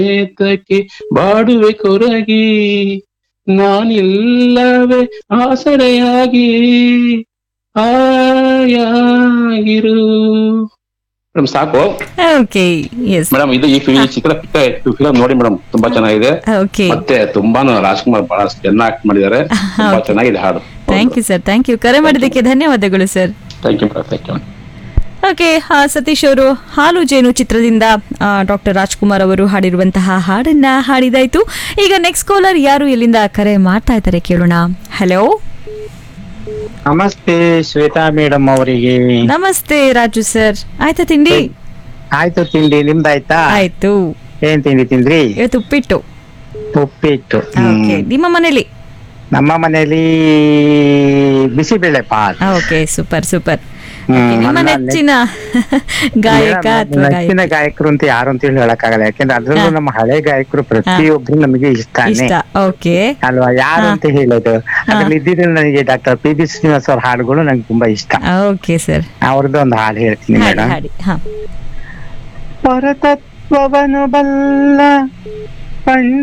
ಏತಕ್ಕೆ ಬಾಡುವೆ ಕೊರಗಿ ನಾನಿಲ್ಲವೇ ಆಸರೆಯಾಗಿ ಆಯಾಗಿರು ಮೇಡಮ್ ಸಾಕು ಓಕೆ ಎಸ್ ಮೇಡಮ್ ಇದು ಈ ಫಿ- ಈ ಚಿತ್ರ ಫಿಲಂ ನೋಡಿ ಮೇಡಮ್ ತುಂಬಾ ಚೆನ್ನಾಗಿದೆ ಓಕೆ ಮತ್ತೆ ತುಂಬಾನು ರಾಜ್ಕುಮಾರ್ ಬಹಳ ಚೆನ್ನಾಗಿ ಆಕ್ಟ್ ಮಾಡಿದ್ದಾರೆ ತುಂಬಾ ಚೆನ್ನಾಗಿದೆ ಹಾಡು thank you sir thank you ಕರೆ ಮಾಡಿದ್ದಕ್ಕೆ ಧನ್ಯವಾದಗಳು sir thank you madam thank you okay Satish ಅವರು ಹಾಲು ಜೇನು ಚಿತ್ರದಿಂದ ಡಾಕ್ಟರ್ ರಾಜ್ಕುಮಾರ್ ಅವರು ಹಾಡಿರುವಂತಹ ಹಾಡನ್ನ ಹಾಡಿದಾಯ್ತು ಈಗ ನೆಕ್ಸ್ಟ್ ಕಾಲರ್ ಯಾರು ಎಲ್ಲಿಂದ ಕರೆ ಮಾಡ್ತಾ ಇದ್ದಾರೆ ಕೇಳೋಣ ಹಲೋ ನಮಸ್ತೆ ಶ್ವೇತಾ ಮೇಡಮ್ ಅವರಿಗೆ ನಮಸ್ತೆ ರಾಜು ಸರ್ ಆಯ್ತಾ ತಿಂಡಿ ಆಯ್ತು ತಿಂಡಿ ನಿಮ್ದಾಯ್ತಾ ಆಯ್ತು ಏನ್ ತಿಂಡಿ ತಿಂದ್ರಿ ಇವತ್ತು ಉಪ್ಪಿಟ್ಟು ಉಪ್ಪಿಟ್ಟು ಹ್ಮ್. ಓಕೆ ನಿಮ್ಮ ಮನೇಲಿ ನಮ್ಮ ಮನೇಲಿ bisi bele bath okay super super hmm, ನಿಮ್ಮ ನನ್ನ ನೆಚ್ಚಿನ ಗಾಯಕ ಅಥವಾ ನೆಚ್ಚಿನ ಗಾಯಕ ಗಾಯಕರು ಅಂತ ಯಾರು ಅಂತ ಹೇಳಿ ಹೇಳಕ್ಕಾಗಲ್ಲ ಯಾಕೆಂದ್ರೆ ಅದ್ರಲ್ಲೂ ಹಾ. ನಮ್ಮ ಹಳೆ ಗಾಯಕರು ಪ್ರತಿಯೊಬ್ರು ನಮಗೆ ಇಷ್ಟಾನೆ ಇಷ್ಟ ಓಕೆ ಅಲ್ವಾ ಯಾರು ಅಂತ ಹೇಳೋದು ಅದ್ರಲ್ಲಿ ಇದ್ದಿದ್ರೆ ನನಗೆ ಡಾಕ್ಟರ್ ಪಿ ಬಿ ಶ್ರೀನಿವಾಸ್ ಅವ್ರ ಹಾಡುಗಳು ನಂಗೆ ತುಂಬಾ ಇಷ್ಟ ಓಕೆ ಸರ್ ಅವ್ರದ್ದು ಒಂದು ಹಾಡು ಹೇಳ್ತೀನಿ ಹಾಡಿ ಮೇಡಮ್ ಹಾಡಿ ಹಾ ಪರತತ್ವವನು ಬಲ್ಲ ಪಂಡ